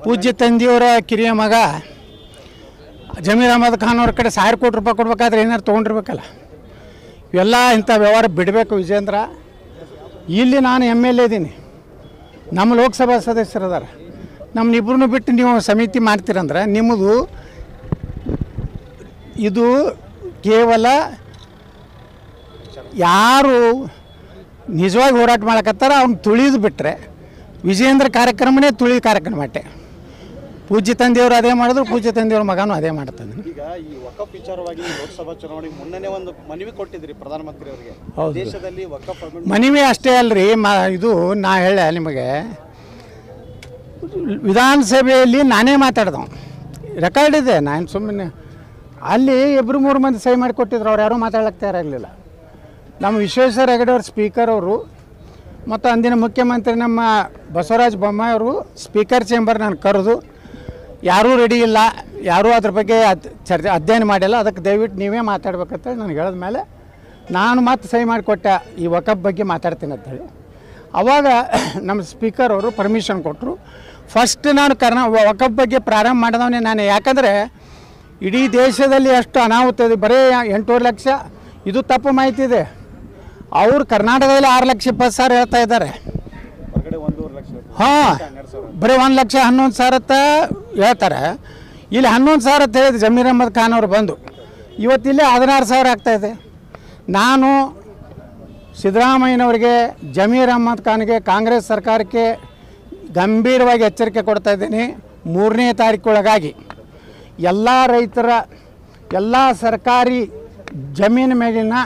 ಪೂಜ್ಯ ತಂದೆಯವರ ಕಿರಿಯ ಮಗ ಜಮೀರ್ ಅಹಮದ್ ಖಾನ್ ಅವ್ರ ಕಡೆ ಸಾವಿರ ಕೋಟಿ ರೂಪಾಯಿ ಕೊಡ್ಬೇಕಾದ್ರೆ ಏನಾರು ತೊಗೊಂಡಿರ್ಬೇಕಲ್ಲ ಇವೆಲ್ಲ ಇಂಥ ವ್ಯವಹಾರ ಬಿಡಬೇಕು ವಿಜೇಂದ್ರ ಇಲ್ಲಿ ನಾನು ಎಮ್ ಎಲ್ ಎ ಇದ್ದೀನಿ ನಮ್ಮ ಲೋಕಸಭಾ ಸದಸ್ಯರದಾರ ನಮ್ಮನ್ನಿಬ್ರು ಬಿಟ್ಟು ನೀವು ಸಮಿತಿ ಮಾಡ್ತೀರಂದ್ರೆ ನಿಮ್ಮದು ಇದು ಕೇವಲ ಯಾರು ನಿಜವಾಗಿ ಹೋರಾಟ ಮಾಡಕತ್ತಾರ ಅವ್ನು ತುಳಿದು ಬಿಟ್ಟರೆ ವಿಜೇಂದ್ರ ಕಾರ್ಯಕ್ರಮನೇ ತುಳಿದ ಕಾರ್ಯಕ್ರಮ ಅಟ್ಟೆ ಪೂಜ್ಯ ತಂದೆಯವರು ಅದೇ ಮಾಡಿದ್ರು ಪೂಜ್ಯ ತಂದೆಯವ್ರ ಮಗನೂ ಅದೇ ಮಾಡ್ತಾನೆ ಈಗ ಈ ವಕಫ್ ವಿಚಾರವಾಗಿ ಲೋಕಸಭಾ ಚುನಾವಣೆಗೆ ಮುನ್ನನೇ ಒಂದು ಮನವಿ ಕೊಟ್ಟಿದ್ರಿ ಪ್ರಧಾನಮಂತ್ರಿ ಅವರಿಗೆ ಹೌದು. ದೇಶದಲ್ಲಿ ವಕಫ್ amendment ಮನವಿ ಅಷ್ಟೇ ಅಲ್ರಿ ಮ ಇದು ನಾ ಹೇಳ ನಿಮಗೆ ವಿಧಾನಸಭೆಯಲ್ಲಿ ನಾನೇ ಮಾತಾಡ್ದವ ರೆಕಾರ್ಡ್ ಇದೆ ನಾನು ಸುಮ್ಮನೆ ಅಲ್ಲಿ ಇಬ್ಬರು ಮೂರು ಮಂದಿ ಸಹಿ ಮಾಡಿ ಕೊಟ್ಟಿದ್ರು ಅವ್ರು ಯಾರೂ ಮಾತಾಡಕ್ಕೆ ತಯಾರಾಗಲಿಲ್ಲ ನಮ್ಮ ವಿಶ್ವೇಶ್ವರ ಹೆಗಡೆ ಅವ್ರ ಸ್ಪೀಕರ್ ಅವರು ಮತ್ತು ಅಂದಿನ ಮುಖ್ಯಮಂತ್ರಿ ನಮ್ಮ ಬಸವರಾಜ ಬೊಮ್ಮಾಯಿ ಅವರು ಸ್ಪೀಕರ್ ಚೇಂಬರ್ ನಾನು ಕರೆದು ಯಾರೂ ರೆಡಿ ಇಲ್ಲ ಯಾರೂ ಅದ್ರ ಬಗ್ಗೆ ಅದ್ ಚರ್ಚೆ ಅಧ್ಯಯನ ಮಾಡಿಲ್ಲ ಅದಕ್ಕೆ ದಯವಿಟ್ಟು ನೀವೇ ಮಾತಾಡ್ಬೇಕಂತೇಳಿ ನನಗೆ ಹೇಳಿದ ಮೇಲೆ ನಾನು ಮತ್ತೆ ಸಹಿ ಮಾಡಿಕೊಟ್ಟೆ ಈ ವಕಫ್ ಬಗ್ಗೆ ಮಾತಾಡ್ತೀನಿ ಅಂತೇಳಿ ಅವಾಗ ನಮ್ಮ ಸ್ಪೀಕರ್ ಅವರು ಪರ್ಮಿಷನ್ ಕೊಟ್ಟರು ಫಸ್ಟ್ ನಾನು ಕರ್ನಾ ವಕಫ್ ಬಗ್ಗೆ ಪ್ರಾರಂಭ ಮಾಡಿದವನೇ ನಾನು ಯಾಕಂದರೆ ಇಡೀ ದೇಶದಲ್ಲಿ ಎಷ್ಟು ಅನಾಹುತ ಇದೆ ಬರೀ ಎಂಟೂವರೆ ಲಕ್ಷ ಇದು ತಪ್ಪು ಮಾಹಿತಿ ಇದೆ ಅವರು ಕರ್ನಾಟಕದಲ್ಲಿ ಆರು ಲಕ್ಷ ಇಪ್ಪತ್ತು ಸಾವಿರ ಹೇಳ್ತಾ ಇದ್ದಾರೆ ಹೊರಗಡೆ ಒಂದೂವರೆ ಲಕ್ಷ ಹಾಂ ಬರೀ ಒಂದು ಲಕ್ಷ ಹನ್ನೊಂದು ಸಾವಿರ ಅಂತ ಹೇಳ್ತಾರೆ ಇಲ್ಲಿ ಹನ್ನೊಂದು ಸಾವಿರ ಅಂತ ಹೇಳಿದ್ರು ಜಮೀರ್ ಅಹಮದ್ ಖಾನ್ ಅವರು ಬಂದು ಇವತ್ತಿಲ್ಲೇ ಹದಿನಾರು ಸಾವಿರ ಆಗ್ತಾಯಿದೆ ನಾನು ಸಿದ್ದರಾಮಯ್ಯನವರಿಗೆ ಜಮೀರ್ ಅಹಮದ್ ಖಾನ್ಗೆ ಕಾಂಗ್ರೆಸ್ ಸರ್ಕಾರಕ್ಕೆ ಗಂಭೀರವಾಗಿ ಎಚ್ಚರಿಕೆ ಕೊಡ್ತಾ ಇದ್ದೀನಿ ಮೂರನೇ ತಾರೀಕೊಳಗಾಗಿ ಎಲ್ಲ ರೈತರ ಎಲ್ಲ ಸರ್ಕಾರಿ ಜಮೀನು ಮೇಲಿನ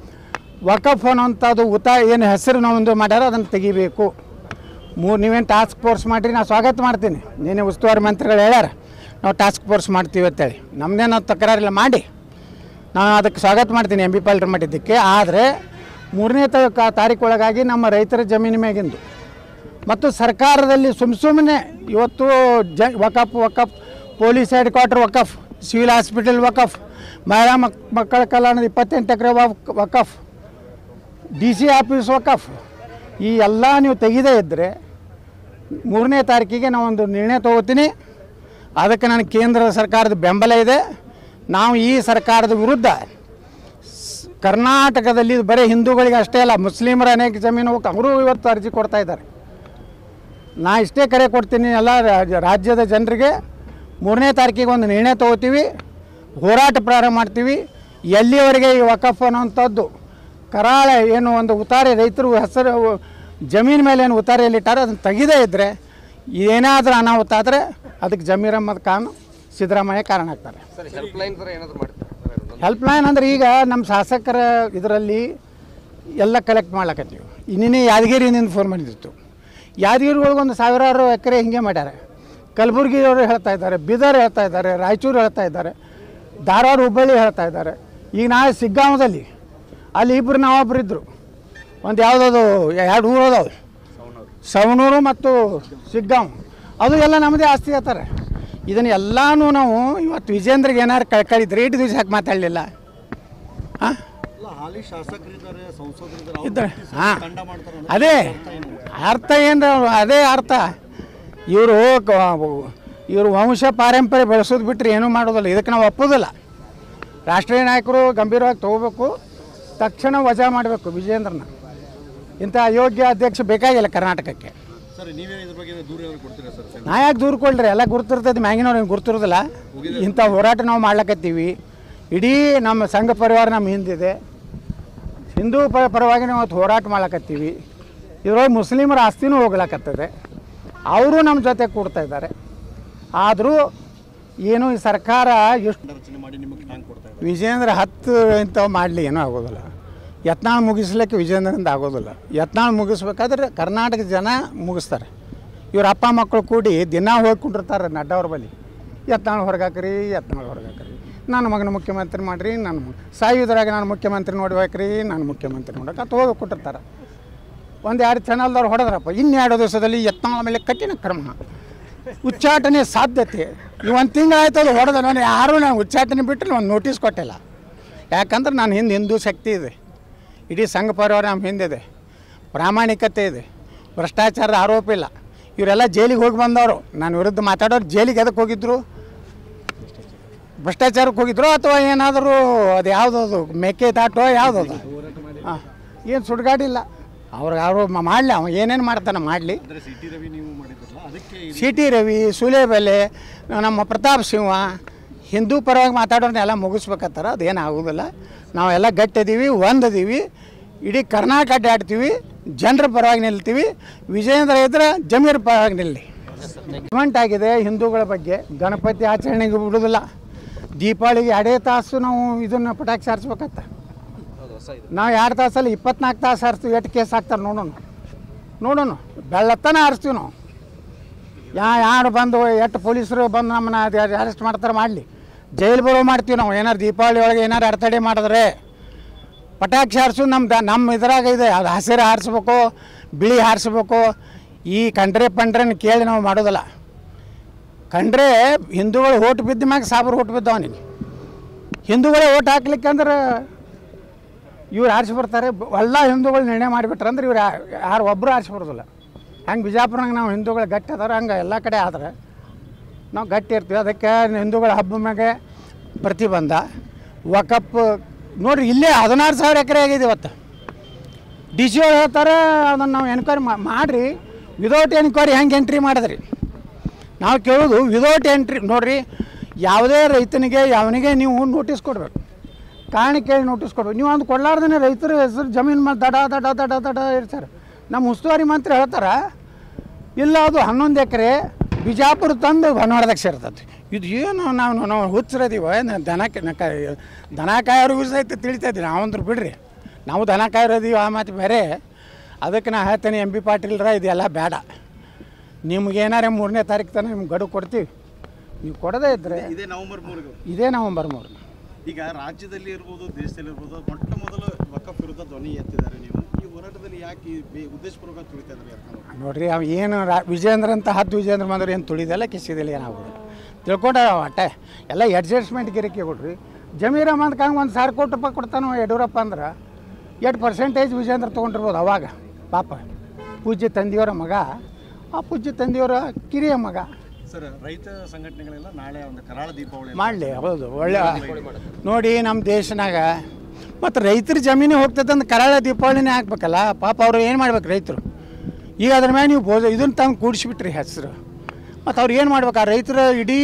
ವಕಫ್ ಅನ್ನೋಂಥದ್ದು ಉತ ಏನು ಹೆಸರು ಒಂದು ಮಾಡ್ಯಾರ ಅದನ್ನು ತೆಗಿಬೇಕು ಮೂರು ನೀವೇನು ಟಾಸ್ಕ್ ಫೋರ್ಸ್ ಮಾಡಿರಿ ನಾನು ಸ್ವಾಗತ ಮಾಡ್ತೀನಿ ನೀನೇ ಉಸ್ತುವಾರಿ ಮಂತ್ರಿಗಳು ಹೇಳ್ಯಾರ ನಾವು ಟಾಸ್ಕ್ ಫೋರ್ಸ್ ಮಾಡ್ತೀವಿ ಅಂತೇಳಿ ನಮ್ಮದೇನೋ ತಕರಾರಿಲ್ಲ ಮಾಡಿ ನಾನು ಅದಕ್ಕೆ ಸ್ವಾಗತ ಮಾಡ್ತೀನಿ ಎಂ ಬಿ ಪಾಲ್ರ ಮಾಡಿದ್ದಕ್ಕೆ ಆದರೆ ಮೂರನೇ ತ ತಾರೀಕು ಒಳಗಾಗಿ ನಮ್ಮ ರೈತರ ಜಮೀನು ಮೇಗಿಂದು ಮತ್ತು ಸರ್ಕಾರದಲ್ಲಿ ಸುಮ್ಮ ಸುಮ್ಮನೆ ಇವತ್ತು ಜ ವಕಫ್ ವಕಫ್ ಪೊಲೀಸ್ ಹೆಡ್ ಕ್ವಾರ್ಟರ್ ವಕಫ್ ಸಿವಿಲ್ ಹಾಸ್ಪಿಟಲ್ ವಕಫ್ ಮಹಿಳಾ ಮಕ್ ಮಕ್ಕಳ ಕಲ್ಯಾಣದ ಇಪ್ಪತ್ತೆಂಟು ಎಕರೆ ವಕಫ್ ಡಿ ಸಿ ಆಫೀಸ್ ವಕಫ್ ಈ ಎಲ್ಲ ನೀವು ತೆಗೆದೇ ಇದ್ದರೆ ಮೂರನೇ ತಾರೀಕಿಗೆ ನಾವೊಂದು ನಿರ್ಣಯ ತೊಗೋತೀನಿ ಅದಕ್ಕೆ ನನಗೆ ಕೇಂದ್ರ ಸರ್ಕಾರದ ಬೆಂಬಲ ಇದೆ ನಾವು ಈ ಸರ್ಕಾರದ ವಿರುದ್ಧ ಸ್- ಕರ್ನಾಟಕದಲ್ಲಿ ಇದು ಬರೀ ಹಿಂದೂಗಳಿಗೆ ಅಷ್ಟೇ ಅಲ್ಲ ಮುಸ್ಲಿಮರ ಅನೇಕ ಜಮೀನು ಹೋಗಿ ಅವರು ಇವತ್ತು ಅರ್ಜಿ ಕೊಡ್ತಾ ಇದ್ದಾರೆ ನಾ ಇಷ್ಟೇ ಕರೆ ಕೊಡ್ತೀನಿ ಎಲ್ಲ ರಾಜ್ಯ- ರಾಜ್ಯದ ಜನರಿಗೆ ಮೂರನೇ ತಾರೀಕಿಗೆ ಒಂದು ನಿರ್ಣಯ ತೊಗೋತೀವಿ ಹೋರಾಟ ಪ್ರಾರಂಭ ಮಾಡ್ತೀವಿ ಎಲ್ಲಿವರೆಗೆ ಈ ವಕಫ್ ಅನ್ನೋಂಥದ್ದು ಕರಾಳ ಏನು ಒಂದು ಉತಾರೆ ರೈತರು ಹೆಸರು ಜಮೀನು ಮೇಲೆ ಏನು ಉತಾರೆಯಲ್ಲಿಟ್ಟಾರೆ ಅದನ್ನು ತೆಗೆದೇ ಇದ್ದರೆ ಏನಾದರೂ ಅನಾಹುತ ಆದರೆ ಅದಕ್ಕೆ ಜಮೀರ್ ಅಹಮದ್ ಖಾನ್ ಸಿದ್ದರಾಮಯ್ಯ ಕಾರಣ ಆಗ್ತಾರೆ ಸರ್ ಹೆಲ್ಪ್ ಲೈನ್ ಥರ ಏನಾದರೂ ಮಾಡ್ತಾರೆ ಸರ್ ಹೆಲ್ಪ್ ಲೈನ್ ಅಂದ್ರೆ ಈಗ ನಮ್ಮ ಶಾಸಕರ ಇದರಲ್ಲಿ ಎಲ್ಲ ಕಲೆಕ್ಟ್ ಮಾಡ್ಲಕತ್ತೀವಿ ಇನ್ನೇನೆ ಯಾದಗಿರಿಯಿಂದ ಫೋನ್ ಮಾಡಿದ್ದಿತ್ತು ಯಾದಗಿರಿ ಒಳಗೆ ಒಂದು ಸಾವಿರಾರು ಎಕರೆ ಹಿಂಗೆ ಮಾಡ್ಯಾರ ಕಲಬುರಗಿಯವರು ಹೇಳ್ತಾ ಇದ್ದಾರೆ ಬೀದರ್ ಹೇಳ್ತಾ ಇದ್ದಾರೆ ರಾಯಚೂರು ಹೇಳ್ತಾ ಇದ್ದಾರೆ ಧಾರವಾಡ ಹುಬ್ಬಳ್ಳಿ ಹೇಳ್ತಾ ಇದ್ದಾರೆ ಈಗ ನಾಳೆ ಸಿಗ್ಗಾಂವದಲ್ಲಿ ಅಲ್ಲಿ ಇಬ್ಬರು ನಾವೊಬ್ರು ಇದ್ದರು ಒಂದು ಯಾವುದದು ಎರಡು ಊರು ಅದಾವೆ ಸವಣೂರು ಮತ್ತು ಸಿಗ್ಗಾಂವ್ ಅದು ಎಲ್ಲ ನಮ್ಮದೇ ಆಸ್ತಿ ಹೇಳ್ತಾರೆ ಇದನ್ನು ಎಲ್ಲನೂ ನಾವು ಇವತ್ತು ವಿಜೇಂದ್ರಿಗೆ ಏನಾರು ಕಳ್ಕಳಿದ್ರೆ ಏಟು ದಿವಸ ಯಾಕೆ ಮಾತಾಡಲಿಲ್ಲ ಹಾಂ ಅಲ್ಲ ಹಾಲಿ ಶಾಸಕರಿದ್ದಾರೆ ಸಂಸದರಿದ್ದಾರೆ ಅವ್ರು ಇದ್ದಾರೆ ಪ್ರತಿ ಸಲ ಹಾಂ ತಂಡ ಮಾಡ್ತಾರೆ ಅನ್ನೋ ಅದೇ ಅರ್ಥ ಏನು ಅದೇ ಅರ್ಥ ಇವರು ಇವರು ವಂಶ ಪಾರಂಪರ್ಯ ಬೆಳೆಸೋದು ಬಿಟ್ಟರೆ ಏನೂ ಮಾಡೋದಿಲ್ಲ ಇದಕ್ಕೆ ನಾವು ಒಪ್ಪೋದಿಲ್ಲ ರಾಷ್ಟ್ರೀಯ ನಾಯಕರು ಗಂಭೀರವಾಗಿ ತಗೋಬೇಕು ತಕ್ಷಣ ವಜಾ ಮಾಡಬೇಕು ವಿಜೇಂದ್ರನ ಇಂಥ ಅಯೋಗ್ಯ ಅಧ್ಯಕ್ಷ ಬೇಕಾಗಿಲ್ಲ ಕರ್ನಾಟಕಕ್ಕೆ ಸರ್ ನೀವೇ ಇದ್ರ ಬಗ್ಗೆ ದೂರ ಏನಾದ್ರು ಕೊಡ್ತೀರಾ ಸರ್ ನಾ ಯಾಕೆ ದೂರ ಕೊಡ್ರಿ ಎಲ್ಲ ಗುರ್ತಿರ್ತೈತಿ ಮ್ಯಾಗಿನವ್ರು ಏನು ಗುರ್ತಿರೋದಿಲ್ಲ ಇಂಥ ಹೋರಾಟ ನಾವು ಮಾಡ್ಲಕತ್ತೀವಿ ಇಡೀ ನಮ್ಮ ಸಂಘ ಪರಿವಾರ ನಮ್ಮ ಹಿಂದಿದೆ ಹಿಂದೂ ಪ ಪರವಾಗಿ ನಾವು ಇವತ್ತು ಹೋರಾಟ ಮಾಡ್ಲಕತ್ತೀವಿ ಇದ್ರೊಳಗೆ ಮುಸ್ಲಿಮರ ಆಸ್ತಿನೂ ಹೋಗ್ಲಕತ್ತದೆ ಅವರು ನಮ್ಮ ಜೊತೆ ಕೂಡ್ತಾ ಇದ್ದಾರೆ ಆದರೂ ಏನು ಈ ಸರ್ಕಾರ ಎಷ್ಟು ರಚನೆ ಮಾಡಿ ನಿಮಗೆ ಹ್ಯಾಂಗ್ ಕೊಡ್ತಾ ಇದ್ದಾರೆ ವಿಜೇಂದ್ರ ಹತ್ತು ಇಂಥವು ಮಾಡಲಿ ಏನೂ ಆಗೋದಿಲ್ಲ ಯತ್ನಾಳ್ ಮುಗಿಸ್ಲಿಕ್ಕೆ ವಿಜೇಂದ್ರಿಂದ ಆಗೋದಿಲ್ಲ ಯತ್ನಾಳ್ ಮುಗಿಸ್ಬೇಕಾದ್ರೆ ಕರ್ನಾಟಕ ಜನ ಮುಗಿಸ್ತಾರೆ ಇವ್ರ ಅಪ್ಪ ಮಕ್ಕಳು ಕೂಡಿ ದಿನ ಹೋಗಿ ಕುಂಡಿರ್ತಾರೆ ನಡ್ಡವ್ರ ಬಳಿ ಯತ್ನಾಳ್ ಹೊರಗಾಕ್ರಿ ಯತ್ನಾಳ್ ಹೊರಗಾಕ್ರಿ ನನ್ನ ಮಗನ ಮುಖ್ಯಮಂತ್ರಿ ಮಾಡಿರಿ ನನ್ನ ಮ- ಸಾಯುವುದ್ರಾಗ ನಾನು ಮುಖ್ಯಮಂತ್ರಿ ನೋಡ್ಬೇಕ್ರಿ ನಾನು ಮುಖ್ಯಮಂತ್ರಿ ನೋಡಕ್ಕೆ ಅಂತ ಹೋಗಿ ಕೊಟ್ಟಿರ್ತಾರೆ ಒಂದು ಎರಡು ಚಾನಲ್ದವ್ರು ಹೊಡೆದ್ರಪ್ಪ ಇನ್ನೆರಡು ದಿವಸದಲ್ಲಿ ಯತ್ನಾಳ ಮೇಲೆ ಕಠಿಣ ಕ್ರಮ ಉಚ್ಚಾಟನೆ ಸಾಧ್ಯತೆ ಈ ಒಂದು ತಿಂಗಳಾಯ್ತು ಅದು ಹೊಡೆದ ನಾನು ಯಾರೂ ನಾನು ಉಚ್ಚಾಟನೆ ಬಿಟ್ಟು ಒಂದು ನೋಟಿಸ್ ಕೊಟ್ಟಿಲ್ಲ ಯಾಕಂದ್ರೆ ನಾನು ಹಿಂದೆ ಹಿಂದೂ ಶಕ್ತಿ ಇದೆ ಇಡೀ ಸಂಘ ಪರಿವಾರ ನಮ್ಮ ಹಿಂದಿದೆ ಪ್ರಾಮಾಣಿಕತೆ ಇದೆ ಭ್ರಷ್ಟಾಚಾರದ ಆರೋಪ ಇಲ್ಲ ಇವರೆಲ್ಲ ಜೈಲಿಗೆ ಹೋಗಿ ಬಂದವರು ನನ್ನ ವಿರುದ್ಧ ಮಾತಾಡೋರು ಜೈಲಿಗೆ ಎದಕ್ಕೆ ಹೋಗಿದ್ರು ಭ್ರಷ್ಟಾಚಾರಕ್ಕೆ ಹೋಗಿದ್ರು ಅಥವಾ ಏನಾದರೂ ಅದು ಯಾವುದದು ಮೇಕೆ ದಾಟೋ ಯಾವುದದು ಹಾಂ ಏನು ಸುಡುಗಾಡಿಲ್ಲ ಅವ್ರು ಯಾರು ಮಾಡಲಿ ಅವ ಏನೇನು ಮಾಡ್ತಾನೆ ಮಾಡಲಿ ಅಂದ್ರೆ ಸಿ ಟಿ ರವಿ ನೀವು ಮಾಡಿದ್ರಲ್ಲ ಅದಕ್ಕೆ ಸಿ ಟಿ ರವಿ ಸುಲೇಬೆಲೆ ನಮ್ಮ ಪ್ರತಾಪ್ ಸಿಂಹ ಹಿಂದೂ ಪರವಾಗಿ ಮಾತಾಡೋರ್ನೆಲ್ಲ ಮುಗಿಸ್ಬೇಕತ್ತಾರ ಅದೇನು ಆಗೋದಿಲ್ಲ ನಾವೆಲ್ಲ ಗಟ್ಟಿದೀವಿ ಒಂದದೀವಿ ಇಡೀ ಕರ್ನಾಟಕ ಅಡ್ಡಾಡ್ತೀವಿ ಜನರ ಪರವಾಗಿ ನಿಲ್ತೀವಿ ವಿಜಯೇಂದ್ರ ಇದ್ರೆ ಜಮೀರ್ ಪರವಾಗಿ ನಿಲ್ಲಿ ಡಿಮಾಂಟ್ ಆಗಿದೆ ಹಿಂದೂಗಳ ಬಗ್ಗೆ ಗಣಪತಿ ಆಚರಣೆಗೆ ಬಿಡೋದಿಲ್ಲ ದೀಪಾವಳಿಗೆ ಎರಡೇ ತಾಸು ನಾವು ಇದನ್ನು ಪಟಾಕಿ ಸಾರಿಸ್ಬೇಕತ್ತ ಹೌದು ಹೊಸ ಇದು ನಾವು ಎರಡು ತಾಸಲ್ಲಿ ಇಪ್ಪತ್ನಾಲ್ಕು ತಾಸು ಹಾರಿಸ್ತೀವಿ ಎಷ್ಟು ಕೇಸ್ ಹಾಕ್ತಾರೆ ನೋಡೋಣ ನೋಡೋಣ ಬೆಳ್ಳತ್ತನ ಹಾರಿಸ್ತೀವಿ ನಾವು ಯಾ ಯಾರು ಬಂದು ಎಷ್ಟು ಪೊಲೀಸರು ಬಂದು ನಮ್ಮನ್ನ ಅರೆಸ್ಟ್ ಮಾಡ್ತಾರೆ ಮಾಡಲಿ ಜೈಲು ಬರೋ ಮಾಡ್ತೀವಿ ನಾವು ಏನಾರು ದೀಪಾವಳಿ ಒಳಗೆ ಏನಾರು ಅಡೆತಡೆ ಮಾಡಿದ್ರೆ ಪಟಾಕಿ ಹಾರಿಸು ನಮ್ಮ ದ ನಮ್ಮ ಇದ್ರಾಗ ಇದೆ ಅದು ಹಸಿರು ಹಾರಿಸ್ಬೇಕು ಬಿಳಿ ಹಾರಿಸ್ಬೇಕು ಈ ಕಂಡ್ರೆ ಪಂಡ್ರೆನ ಕೇಳಿ ನಾವು ಮಾಡೋದಿಲ್ಲ ಕಂಡ್ರೆ ಹಿಂದೂಗಳು ಓಟ್ ಬಿದ್ದ ಮ್ಯಾಗ ಸಾಬ್ರು ಓಟ್ ಬಿದ್ದಾವ ನೀನು ಹಿಂದೂಗಳೇ ಓಟ್ ಹಾಕ್ಲಿಕ್ಕೆ ಅಂದ್ರೆ ಇವ್ರು ಆರಿಸಿ ಬರ್ತಾರೆ ಬ- ಎಲ್ಲ ಹಿಂದೂಗಳು ನಿರ್ಣಯ ಮಾಡಿಬಿಟ್ರೆ ಅಂದ್ರೆ ಇವ್ರು ಯಾ- ಯಾರು ಒಬ್ಬರು ಆರಿಸಿ ಬರೋದಿಲ್ಲ ಹಂಗೆ ಬಿಜಾಪುರಂಗ ನಾವು ಹಿಂದೂಗಳು ಗಟ್ಟಿ ಅದಾರ ಹಂಗೆ ಎಲ್ಲ ಕಡೆ ಆದ್ರೆ ನಾವು ಗಟ್ಟಿ ಇರ್ತೀವಿ ಅದಕ್ಕೆ ಹಿಂದೂಗಳ ಹಬ್ಬ ಮ್ಯಾಗೆ ಪ್ರತಿಬಂಧ ವಕಪ್ ನೋಡ್ರಿ ಇಲ್ಲೇ ಹದಿನಾರು ಸಾವಿರ ಎಕರೆ ಆಗಿದೆ ಇವತ್ತು ಡಿ ಸಿ ಅವ್ರು ಹೇಳ್ತಾರೆ ಅದನ್ನು ನಾವು ಎನ್ಕ್ವೈರಿ ಮಾಡಿರಿ ವಿದೌಟ್ ಎನ್ಕ್ವೈರಿ ಹೆಂಗೆ ಎಂಟ್ರಿ ಮಾಡಿದ್ರಿ ನಾವು ಕೇಳೋದು ವಿದೌಟ್ ಎಂಟ್ರಿ ನೋಡ್ರಿ ಯಾವುದೇ ರೈತನಿಗೆ ಯಾವನಿಗೆ ನೀವು ನೋಟಿಸ್ ಕೊಡಬೇಕು ಕಾರಣ ಕೇಳಿ ನೋಟಿಸ್ ಕೊಡ್ಬೇಕು ನೀವು ಒಂದು ಕೊಡ್ಲಾರ್ದೇ ರೈತರ ಹೆಸರು ಜಮೀನು ಮೇಲೆ ದಡ ದಡ ದಡ ದಡ ಇರ್ತಾರೆ ನಮ್ಮ ಉಸ್ತುವಾರಿ ಮಂತ್ರಿ ಹೇಳ್ತಾರೆ ಇಲ್ಲ ಅದು ಹನ್ನೊಂದು ಎಕರೆ ಬಿಜಾಪುರ ತಂದು ಹೊನ್ನಾಡ್ದಾಗ ಸೇರ್ತದೆ ಇದು ಏನು ನಾವು ನಾವು ಹುಚ್ಚರದೀವ ದನ ಕ- ಕ- ದನ ಕಾಯೋರಿಗೂ ಸಹಿತ ತಿಳಿತಾ ಇದ್ದೀವಿ ನಾವಂದ್ರೆ ಬಿಡ್ರಿ ನಾವು ದನ ಕಾಯೋರದೀವಿ ಆ ಮಾತು ಬೇರೆ ಅದಕ್ಕೆ ನಾ ಹೇಳ್ತೇನೆ ಎಂ ಬಿ ಪಾಟೀಲ್ರ ಇದೆಲ್ಲ ಬೇಡ ನಿಮ್ಗೆ ಏನಾರ ಮೂರನೇ ತಾರೀಕು ತನಕ ನಿಮ್ಗೆ ಗಡುವು ಕೊಡ್ತೀವಿ ನೀವು ಕೊಡದೇ ಇದ್ದರೆ ಇದೇ ನವೆಂಬರ್ ಮೂರು ಇದೇ ನವಂಬರ್ ಮೂರು ಈಗ ರಾಜ್ಯದಲ್ಲಿ ಇರ್ಬೋದು ದೇಶದಲ್ಲಿ ಇರ್ಬೋದು ಮೊಟ್ಟ ಮೊದಲು ವಕಫ್ ವಿರುದ್ಧ ಧ್ವನಿ ಎತ್ತಿದ್ದಾರೆ ನೀವು ಈ ಹೋರಾಟದಲ್ಲಿ ಯಾಕೆ ಈ ಬೇ- ಉದ್ದೇಶಪೂರ್ವಕ ತುಳಿತಾ ಇದ್ದಾರೆ ಯಾಕಂದ್ರೆ ನೋಡ್ರಿ ಅವ ಏನು ರಾ ವಿಜೇಂದ್ರ ಅಂತ ಹತ್ತು ವಿಜೇಂದ್ರ ಬಂದ್ರೆ ಏನು ತುಳಿದಲ್ಲ ಕಿಸಿದಿಲ್ಲ ಏನಾಗೋದು ತಿಳ್ಕೊಂಡ ಒಟ್ಟೆ ಎಲ್ಲ ಅಡ್ಜಸ್ಟ್ಮೆಂಟ್ ಗಿರಿಕೆ ಕೊಡ್ರಿ ಜಮೀರ್ ಅಹಮದ್ ಖಾನ್ ಒಂದು ಸಾವಿರ ಕೋಟಿ ರೂಪಾಯಿ ಕೊಡ್ತಾನೋ ಯಡಿಯೂರಪ್ಪ ಅಂದ್ರೆ ಎಷ್ಟು ಪರ್ಸೆಂಟೇಜ್ ವಿಜೇಂದ್ರ ತೊಗೊಂಡಿರ್ಬೋದು ಅವಾಗ ಪಾಪ ಪೂಜ್ಯ ತಂದೆಯವರ ಮಗ ಆ ಪೂಜ್ಯ ತಂದೆಯವರ ಕಿರಿಯ ಮಗ ಸರ್ ರೈತ ಸಂಘಟನೆಗಳೆಲ್ಲ ನಾಳೆ ಒಂದು ಕರಾಳ ದೀಪಾವಳಿ ಮಾಡಲಿ ಹೌದು ಒಳ್ಳೆ ನೋಡಿ ನಮ್ಮ ದೇಶನಾಗ ಮತ್ತು ರೈತರ ಜಮೀನಿಗೆ ಹೋಗ್ತೈತೆ ಅಂದ್ರೆ ಕರಾಳ ದೀಪಾವಳಿನೇ ಹಾಕ್ಬೇಕಲ್ಲ ಪಾಪ ಅವ್ರು ಏನು ಮಾಡ್ಬೇಕು ರೈತರು ಈಗ ಅದ್ರ ಮೇಲೆ ನೀವು ಬೋಜ ಇದನ್ನು ತಂದು ಕೂಡಿಸ್ಬಿಟ್ರಿ ಹೆಸರು ಮತ್ತು ಅವ್ರು ಏನು ಮಾಡ್ಬೇಕು ಆ ರೈತರ ಇಡೀ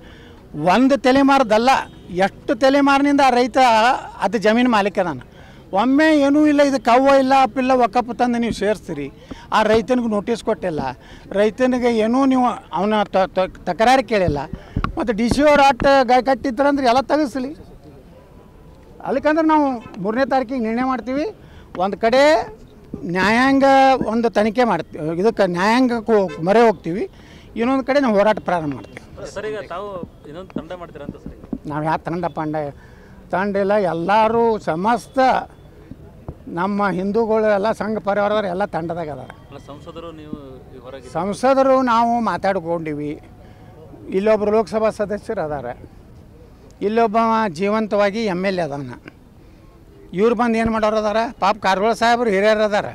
ಒಂದು ತಲೆಮಾರದಲ್ಲ ಎಷ್ಟು ತಲೆಮಾರಿನಿಂದ ಆ ರೈತ ಅದು ಜಮೀನು ಮಾಲೀಕ ಅದಾನ ಒಮ್ಮೆ ಏನೂ ಇಲ್ಲ ಇದು ಕವ್ವ ಇಲ್ಲ ಅಪ್ಪಿಲ್ಲ ಒಕ್ಕಪ್ಪು ತಂದು ನೀವು ಸೇರಿಸ್ತೀರಿ ಆ ರೈತನಿಗೆ ನೋಟಿಸ್ ಕೊಟ್ಟಿಲ್ಲ ರೈತನಿಗೆ ಏನೂ ನೀವು ಅವನ ತ- ತ- ತಕರಾರು ಕೇಳಿಲ್ಲ ಮತ್ತು ಡಿ ಸಿ ಅವ್ರು ಆಟ ಗಾಯ ಕಟ್ಟಿದ್ರಂದ್ರೆ ಎಲ್ಲ ತೆಗಿಸ್ಲಿ ಅದಕ್ಕಂದ್ರೆ ನಾವು ಮೂರನೇ ತಾರೀಕಿಗೆ ನಿರ್ಣಯ ಮಾಡ್ತೀವಿ ಒಂದು ಕಡೆ ನ್ಯಾಯಾಂಗ ಒಂದು ತನಿಖೆ ಮಾಡ್ತೀವಿ ಇದಕ್ಕೆ ನ್ಯಾಯಾಂಗಕ್ಕೆ ಹೋಗ್- ಮೊರೆ ಹೋಗ್ತೀವಿ ಇನ್ನೊಂದು ಕಡೆ ನಾವು ಹೋರಾಟ ಪ್ರಾರಂಭ ಮಾಡ್ತೀವಿ ಸರ್ ಈಗ ತಾವು ಇನ್ನೊಂದು ತಂಡ ಮಾಡ್ತೀರಂತ ಸರ್ ಈಗ ನಾವು ಯಾವ ತಂಡ ಪಂಡ ತಂಡ ಇಲ್ಲ ಎಲ್ಲರೂ ಸಮಸ್ತ ನಮ್ಮ ಹಿಂದೂಗಳು ಎಲ್ಲ ಸಂಘ ಪರಿವಾರದವ್ರು ಎಲ್ಲ ತಂಡದಾಗ ಅದಾರ ಅಲ್ಲ ಸಂಸದರು ನೀವು ಈ ಹೊರಗೆ ಸಂಸದರು ನಾವು ಮಾತಾಡ್ಕೊಂಡಿವಿ ಇಲ್ಲೊಬ್ಬರು ಲೋಕಸಭಾ ಸದಸ್ಯರು ಅದಾರ ಇಲ್ಲೊಬ್ಬ ಜೀವಂತವಾಗಿ ಎಮ್ ಎಲ್ ಎ ಅದಾನ ಇವ್ರು ಬಂದು ಏನು ಮಾಡೋರು ಅದಾರ ಪಾಪ ಕಾರವಾರ ಸಾಹೇಬ್ರು ಹಿರಿಯರು ಅದಾರ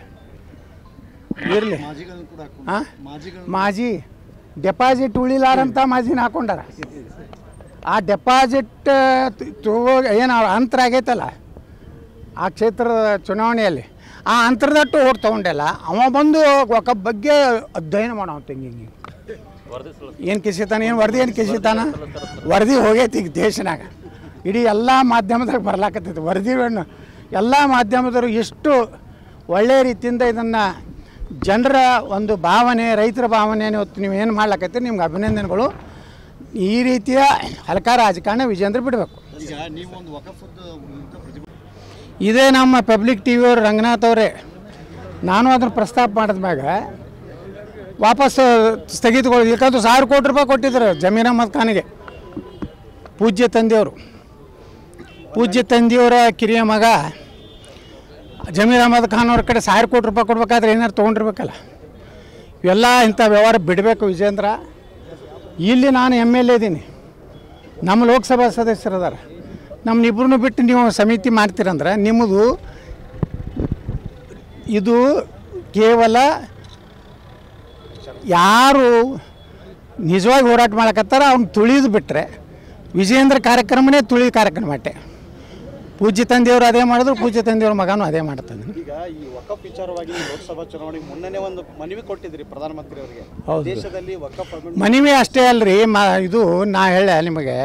ಇರಲಿ ಮಾಜಿಗಳನ್ನು ಕೂಡ ಹಾಕೊಂಡು ಹಾಂ ಮಾಜಿಗಳು ಮಾಜಿ ಡೆಪಾಸಿಟ್ ಉಳಿಲಾರಂತ ಮಾಜಿನ ಹಾಕೊಂಡಾರ ಆ ಡೆಪಾಸಿಟ್ ತಗೋ ಏನು ಅಂತರ ಆಗೈತಲ್ಲ ಆ ಕ್ಷೇತ್ರದ ಚುನಾವಣೆಯಲ್ಲಿ ಆ ಅಂತರದಟ್ಟು ಓಟ್ ತೊಗೊಂಡಿಲ್ಲ ಅವ ಬಂದು ಒಕ್ಕ ಬಗ್ಗೆ ಅಧ್ಯಯನ ಮಾಡೋ ಹಿಂಗೆ ವರದಿ ಸಲ್ಲಿಸ್ ಏನು ಕಿಸಿತಾನ ಏನು ವರದಿ ಏನು ಕಿಸಿತಾನ ವರದಿ ಹೋಗೈತಿ ಈಗ ದೇಶನಾಗ ಇಡೀ ಎಲ್ಲ ಮಾಧ್ಯಮದಾಗ ಬರ್ಲಾಕತ್ತೈತಿ ವರದಿಗಳನ್ನು ಎಲ್ಲ ಮಾಧ್ಯಮದವರು ಎಷ್ಟು ಒಳ್ಳೆಯ ರೀತಿಯಿಂದ ಇದನ್ನು ಜನರ ಒಂದು ಭಾವನೆ ರೈತರ ಭಾವನೆಯನ್ನು ಇವತ್ತು ನೀವು ಏನು ಮಾಡ್ಲಾಕತ್ತೀರಿ ನಿಮ್ಗೆ ಅಭಿನಂದನೆಗಳು ಈ ರೀತಿಯ ಹಲಕಾರ ರಾಜಕಾರಣ ವಿಜೇಂದ್ರ ಬಿಡಬೇಕು ಈಗ ನೀವು ಒಂದು ವಕಫದ್ದು ವಿರುದ್ಧ ಪ್ರತಿಭಟನೆ ಇದೇ ನಮ್ಮ ಪಬ್ಲಿಕ್ ಟಿ ವಿಯವರು ರಂಗನಾಥ್ ಅವರೇ ನಾನು ಅದನ್ನು ಪ್ರಸ್ತಾಪ ಮಾಡಿದ್ಮ್ಯಾಗ ವಾಪಸ್ ಸ್ಥಗಿತಗೊಳ್ಳಿ ಯಾಕಂದ್ರೆ ಸಾವಿರ ಕೋಟಿ ರೂಪಾಯಿ ಕೊಟ್ಟಿದ್ರು ಜಮೀರ್ ಅಹಮದ್ ಖಾನಿಗೆ ಪೂಜ್ಯ ತಂದೆಯವರು ಪೂಜ್ಯ ತಂದೆಯವರ ಕಿರಿಯ ಮಗ ಜಮೀರ್ ಅಹಮದ್ ಖಾನ್ ಅವ್ರ ಕಡೆ ಸಾವಿರ ಕೋಟಿ ರೂಪಾಯಿ ಕೊಡ್ಬೇಕಾದ್ರೆ ಏನಾರು ತೊಗೊಂಡಿರ್ಬೇಕಲ್ಲ ಇವೆಲ್ಲ ಇಂಥ ವ್ಯವಹಾರ ಬಿಡಬೇಕು ವಿಜೇಂದ್ರ ಇಲ್ಲಿ ನಾನು ಎಮ್ ಎಲ್ ಎ ಇದ್ದೀನಿ ನಮ್ಮ ಲೋಕಸಭಾ ಸದಸ್ಯರು ಅದಾರ ನಮ್ಮನ್ನಿಬ್ಬರನ್ನು ಬಿಟ್ಟು ನೀವು ಸಮಿತಿ ಮಾಡ್ತೀರಂದ್ರೆ ನಿಮ್ಮದು ಇದು ಕೇವಲ ಯಾರು ನಿಜವಾಗಿ ಹೋರಾಟ ಮಾಡಕತ್ತಾರ ಅವ್ನು ತುಳಿದು ಬಿಟ್ಟರೆ ವಿಜಯೇಂದ್ರ ಕಾರ್ಯಕ್ರಮನೇ ತುಳಿ ಕಾರ್ಯಕ್ರಮ ಅಟ್ಟೆ ಪೂಜ್ಯ ತಂದೆಯವರು ಅದೇ ಮಾಡಿದ್ರು ಪೂಜ್ಯ ತಂದೆಯವ್ರ ಮಗನೂ ಅದೇ ಮಾಡ್ತಾನೆ ಈಗ ಈ ವಕಫ್ ವಿಚಾರವಾಗಿ ನೀವು ಲೋಕಸಭಾ ಚುನಾವಣೆಗೆ ಮುನ್ನನೇ ಒಂದು ಮನವಿ ಕೊಟ್ಟಿದ್ರಿ ಪ್ರಧಾನಮಂತ್ರಿ ಅವರಿಗೆ ಹೌದು. ದೇಶದಲ್ಲಿ ವಕಫ್ ಅಭಿವೃದ್ಧಿ ಮನವಿ ಅಷ್ಟೇ ಅಲ್ರಿ ಮ ಇದು ನಾ ಹೇಳ ನಿಮಗೆ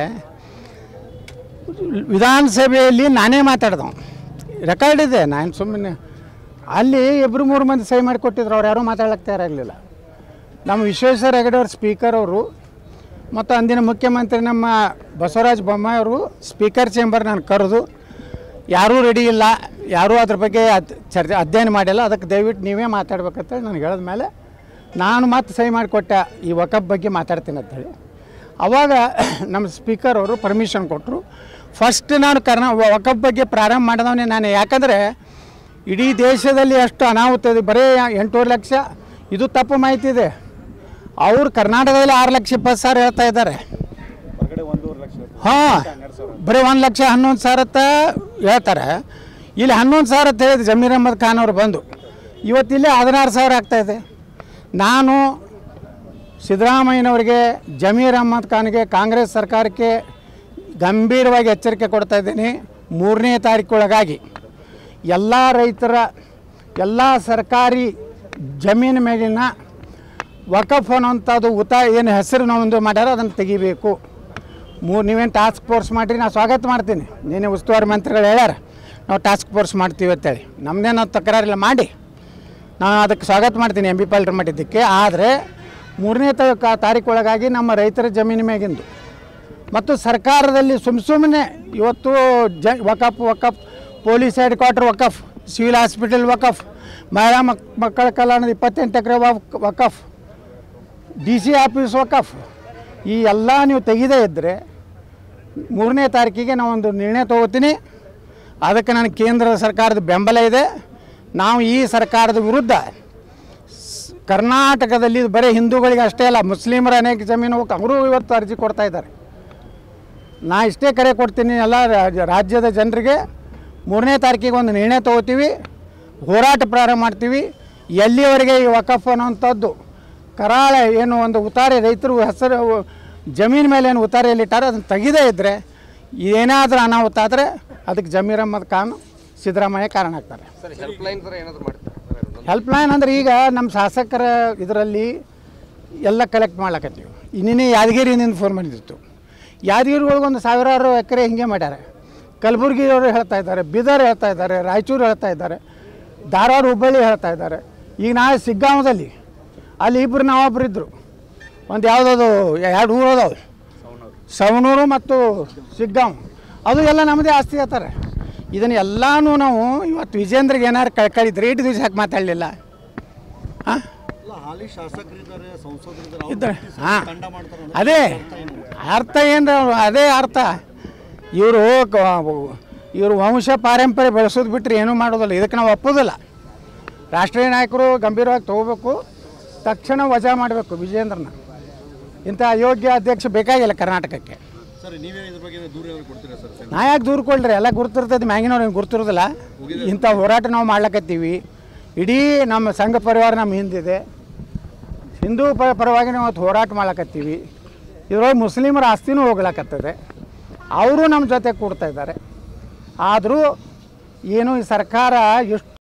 ವಿಧಾನಸಭೆಯಲ್ಲಿ ನಾನೇ ಮಾತಾಡ್ದವ ರೆಕಾರ್ಡ್ ಇದೆ ನಾನು ಸುಮ್ಮನೆ ಅಲ್ಲಿ ಇಬ್ಬರು ಮೂರು ಮಂದಿ ಸಹಿ ಮಾಡಿ ಕೊಟ್ಟಿದ್ರು ಅವ್ರು ಯಾರೂ ಮಾತಾಡಕ್ಕೆ ತಯಾರಾಗಲಿಲ್ಲ ನಮ್ಮ ವಿಶ್ವೇಶ್ವರ ಹೆಗಡೆ ಅವ್ರ ಸ್ಪೀಕರ್ ಅವರು ಮತ್ತು ಅಂದಿನ ಮುಖ್ಯಮಂತ್ರಿ ನಮ್ಮ ಬಸವರಾಜ ಬೊಮ್ಮಾಯಿ ಅವರು ಸ್ಪೀಕರ್ ಚೇಂಬರ್ ನಾನು ಕರೆದು ಯಾರೂ ರೆಡಿ ಇಲ್ಲ ಯಾರೂ ಅದ್ರ ಬಗ್ಗೆ ಅದ್ ಚರ್ಚೆ ಅಧ್ಯಯನ ಮಾಡಿಲ್ಲ ಅದಕ್ಕೆ ದಯವಿಟ್ಟು ನೀವೇ ಮಾತಾಡ್ಬೇಕಂತೇಳಿ ನನಗೆ ಹೇಳಿದ ಮೇಲೆ ನಾನು ಮತ್ತೆ ಸಹಿ ಮಾಡಿಕೊಟ್ಟೆ ಈ ವಕಫ್ ಬಗ್ಗೆ ಮಾತಾಡ್ತೀನಿ ಅಂತೇಳಿ ಅವಾಗ ನಮ್ಮ ಸ್ಪೀಕರ್ ಅವರು ಪರ್ಮಿಷನ್ ಕೊಟ್ಟರು ಫಸ್ಟ್ ನಾನು ಕರ್ನಾ ವಕಫ್ ಬಗ್ಗೆ ಪ್ರಾರಂಭ ಮಾಡಿದವನೇ ನಾನು ಯಾಕಂದರೆ ಇಡೀ ದೇಶದಲ್ಲಿ ಎಷ್ಟು ಅನಾಹುತ ಇದೆ ಬರೀ ಎಂಟೂವರೆ ಲಕ್ಷ ಇದು ತಪ್ಪು ಮಾಹಿತಿ ಇದೆ ಅವ್ರು ಕರ್ನಾಟಕದಲ್ಲಿ ಆರು ಲಕ್ಷ ಇಪ್ಪತ್ತು ಸಾವಿರ ಹೇಳ್ತಾ ಇದ್ದಾರೆ ಹೊರಗಡೆ ಒಂದೂವರೆ ಲಕ್ಷ ಹಾಂ ಬರೀ ಒಂದು ಲಕ್ಷ ಹನ್ನೊಂದು ಸಾವಿರ ಅಂತ ಹೇಳ್ತಾರೆ ಇಲ್ಲಿ ಹನ್ನೊಂದು ಸಾವಿರ ಅಂತ ಹೇಳಿದ್ರು ಜಮೀರ್ ಅಹಮದ್ ಖಾನ್ ಅವರು ಬಂದು ಇವತ್ತಿಲ್ಲೇ ಹದಿನಾರು ಸಾವಿರ ಆಗ್ತಾಯಿದೆ ನಾನು ಸಿದ್ದರಾಮಯ್ಯನವರಿಗೆ ಜಮೀರ್ ಅಹಮದ್ ಖಾನ್ಗೆ ಕಾಂಗ್ರೆಸ್ ಸರ್ಕಾರಕ್ಕೆ ಗಂಭೀರವಾಗಿ ಎಚ್ಚರಿಕೆ ಕೊಡ್ತಾ ಇದ್ದೀನಿ ಮೂರನೇ ತಾರೀಕೊಳಗಾಗಿ ಎಲ್ಲ ರೈತರ ಎಲ್ಲ ಸರ್ಕಾರಿ ಜಮೀನು ಮೇಲಿನ ವಕಫ್ ಅನ್ನೋಂಥದ್ದು ಉತ ಏನು ಹೆಸರು ಒಂದು ಮಾಡ್ಯಾರೋ ಅದನ್ನು ತೆಗಿಬೇಕು ಮೂರು ನೀವೇನು ಟಾಸ್ಕ್ ಫೋರ್ಸ್ ಮಾಡಿರಿ ನಾನು ಸ್ವಾಗತ ಮಾಡ್ತೀನಿ ನೀನೇ ಉಸ್ತುವಾರಿ ಮಂತ್ರಿಗಳು ಹೇಳ್ಯಾರ ನಾವು ಟಾಸ್ಕ್ ಫೋರ್ಸ್ ಮಾಡ್ತೀವಿ ಅಂತೇಳಿ ನಮ್ಮದೇನೋ ತಕರಾರಿಲ್ಲ ಮಾಡಿ ನಾನು ಅದಕ್ಕೆ ಸ್ವಾಗತ ಮಾಡ್ತೀನಿ ಎಂ ಬಿ ಪಾಲ್ಟ್ರ್ ಮಾಡಿದ್ದಕ್ಕೆ ಆದರೆ ಮೂರನೇ ತ ತಾರೀಕು ಒಳಗಾಗಿ ನಮ್ಮ ರೈತರ ಜಮೀನು ಮ್ಯಾಗಿಂದು ಮತ್ತು ಸರ್ಕಾರದಲ್ಲಿ ಸುಮ್ಮ ಸುಮ್ಮನೆ ಇವತ್ತು ಜ ವಕಫ್ ವಕಫ್ ಪೊಲೀಸ್ ಹೆಡ್ ಕ್ವಾರ್ಟರ್ ವಕಫ್ ಸಿವಿಲ್ ಹಾಸ್ಪಿಟಲ್ ವಕಫ್ ಮಹಿಳಾ ಮಕ್ ಮಕ್ಕಳ ಕಲ್ಯಾಣದ ಇಪ್ಪತ್ತೆಂಟು ಎಕರೆ ವಕಫ್ ಡಿ ಸಿ ಆಫೀಸ್ ವಕಫ್ ಈ ಎಲ್ಲ ನೀವು ತೆಗೆದೇ ಇದ್ದರೆ ಮೂರನೇ ತಾರೀಕಿಗೆ ನಾವೊಂದು ನಿರ್ಣಯ ತೊಗೋತೀನಿ ಅದಕ್ಕೆ ನನಗೆ ಕೇಂದ್ರ ಸರ್ಕಾರದ ಬೆಂಬಲ ಇದೆ ನಾವು ಈ ಸರ್ಕಾರದ ವಿರುದ್ಧ ಸ್- ಕರ್ನಾಟಕದಲ್ಲಿ ಇದು ಬರೀ ಹಿಂದೂಗಳಿಗೆ ಅಷ್ಟೇ ಅಲ್ಲ ಮುಸ್ಲಿಮರ ಅನೇಕ ಜಮೀನು ಹೋಗಿ ಅವರು ಇವತ್ತು ಅರ್ಜಿ ಕೊಡ್ತಾ ಇದ್ದಾರೆ ನಾ ಇಷ್ಟೇ ಕರೆ ಕೊಡ್ತೀನಿ ಎಲ್ಲ ರಾಜ್ಯ- ರಾಜ್ಯದ ಜನರಿಗೆ ಮೂರನೇ ತಾರೀಕಿಗೆ ಒಂದು ನಿರ್ಣಯ ತೊಗೋತೀವಿ ಹೋರಾಟ ಪ್ರಾರಂಭ ಮಾಡ್ತೀವಿ ಎಲ್ಲಿವರೆಗೆ ಈ ವಕಫ್ ಅನ್ನೋಂಥದ್ದು ಕರಾಳ ಏನು ಒಂದು ಉತಾರೆ ರೈತರು ಹೆಸರು ಜಮೀನು ಮೇಲೆ ಏನು ಉತಾರೆಯಲ್ಲಿಟ್ಟಾರೆ ಅದನ್ನು ತೆಗೆದೇ ಇದ್ದರೆ ಏನಾದರೂ ಅನಾಹುತ ಆದರೆ ಅದಕ್ಕೆ ಜಮೀರ್ ಅಹಮದ್ ಖಾನ್ ಸಿದ್ದರಾಮಯ್ಯ ಕಾರಣ ಆಗ್ತಾರೆ ಸರ್ ಹೆಲ್ಪ್ ಲೈನ್ ಥರ ಏನಾದ್ರು ಮಾಡ್ತಾರೆ ಸರ್ ಅದೊಂದು ಹೆಲ್ಪ್ ಲೈನ್ ಅಂದ್ರೆ ಈಗ ನಮ್ಮ ಶಾಸಕರ ಇದರಲ್ಲಿ ಎಲ್ಲ ಕಲೆಕ್ಟ್ ಮಾಡ್ಲಕತ್ತೀವಿ ಇನ್ನೇನೆ ಯಾದಗಿರಿಯಿಂದ ಫೋನ್ ಮಾಡಿದಿತ್ತು ಯಾದಗಿರಿ ಒಳಗೊಂದು ಸಾವಿರಾರು ಎಕರೆ ಹಿಂಗೆ ಮಾಡ್ಯಾರ ಕಲಬುರಗಿಯವರು ಹೇಳ್ತಾ ಇದ್ದಾರೆ ಬೀದರ್ ಹೇಳ್ತಾ ಇದ್ದಾರೆ ರಾಯಚೂರು ಹೇಳ್ತಾ ಇದ್ದಾರೆ ಧಾರವಾಡ ಹುಬ್ಬಳ್ಳಿ ಹೇಳ್ತಾ ಇದ್ದಾರೆ ಈಗ ನಾಳೆ ಸಿಗ್ಗಾಂವದಲ್ಲಿ ಅಲ್ಲಿ ಇಬ್ಬರು ನಾವೊಬ್ರು ಇದ್ದರು ಒಂದು ಯಾವುದದು ಎರಡು ಊರು ಅದಾವೆ ಸವಣೂರು ಮತ್ತು ಸಿಗ್ಗಾಂವ್ ಅದು ಎಲ್ಲ ನಮ್ಮದೇ ಆಸ್ತಿ ಹೇಳ್ತಾರೆ ಇದನ್ನು ಎಲ್ಲನೂ ನಾವು ಇವತ್ತು ವಿಜೇಂದ್ರಿಗೆ ಏನಾರು ಕಳ್ಕಳಿದ್ರೆ ಏಟು ದಿವಸ ಯಾಕೆ ಮಾತಾಡಲಿಲ್ಲ ಹಾಂ ಅಲ್ಲ ಹಾಲಿ ಶಾಸಕರಿದ್ದಾರೆ ಸಂಸದರಿದ್ದಾರೆ ಇದ್ದಾರೆ ಅವ್ರು ಹಾಂ ತಂಡ ಮಾಡ್ತಾರೆ ಅನ್ನೋ ಅದೇ ಅರ್ಥ ಏನು ಅದೇ ಅರ್ಥ ಇವರು ಇವರು ವಂಶ ಪಾರಂಪರ್ಯ ಬೆಳೆಸೋದು ಬಿಟ್ಟರೆ ಏನೂ ಮಾಡೋದಿಲ್ಲ ಇದಕ್ಕೆ ನಾವು ಒಪ್ಪೋದಿಲ್ಲ ರಾಷ್ಟ್ರೀಯ ನಾಯಕರು ಗಂಭೀರವಾಗಿ ತಗೋಬೇಕು ತಕ್ಷಣ ವಜಾ ಮಾಡಬೇಕು ವಿಜೇಂದ್ರನ ಇಂಥ ಅಯೋಗ್ಯ ಅಧ್ಯಕ್ಷ ಬೇಕಾಗಿಲ್ಲ ಕರ್ನಾಟಕಕ್ಕೆ ಸರ್ ನೀವೇ ಇದ್ರ ಬಗ್ಗೆ ದೂರ ಏನಾದ್ರು ಕೊಡ್ತೀರಾ ಸರ್ ನಾ ಯಾಕೆ ದೂರ ಕೊಡ್ರಿ ಎಲ್ಲ ಗುರ್ತಿರ್ತೈತೆ ಮ್ಯಾಗಿನವ್ರು ಏನು ಗುರ್ತಿರೋದಿಲ್ಲ ಇಂಥ ಹೋರಾಟ ನಾವು ಮಾಡ್ಲಕತ್ತೀವಿ ಇಡೀ ನಮ್ಮ ಸಂಘ ಪರಿವಾರ ನಮ್ಮ ಹಿಂದಿದೆ ಹಿಂದೂ ಪ ಪರವಾಗಿ ನಾವು ಇವತ್ತು ಹೋರಾಟ ಮಾಡ್ಲಕತ್ತೀವಿ ಇದ್ರೊಳಗೆ ಮುಸ್ಲಿಮರ ಆಸ್ತಿನೂ ಹೋಗ್ಲಕತ್ತದೆ ಅವರು ನಮ್ಮ ಜೊತೆ ಕೂಡ್ತಾ ಇದ್ದಾರೆ ಆದರೂ ಏನು ಈ ಸರ್ಕಾರ ಎಷ್ಟು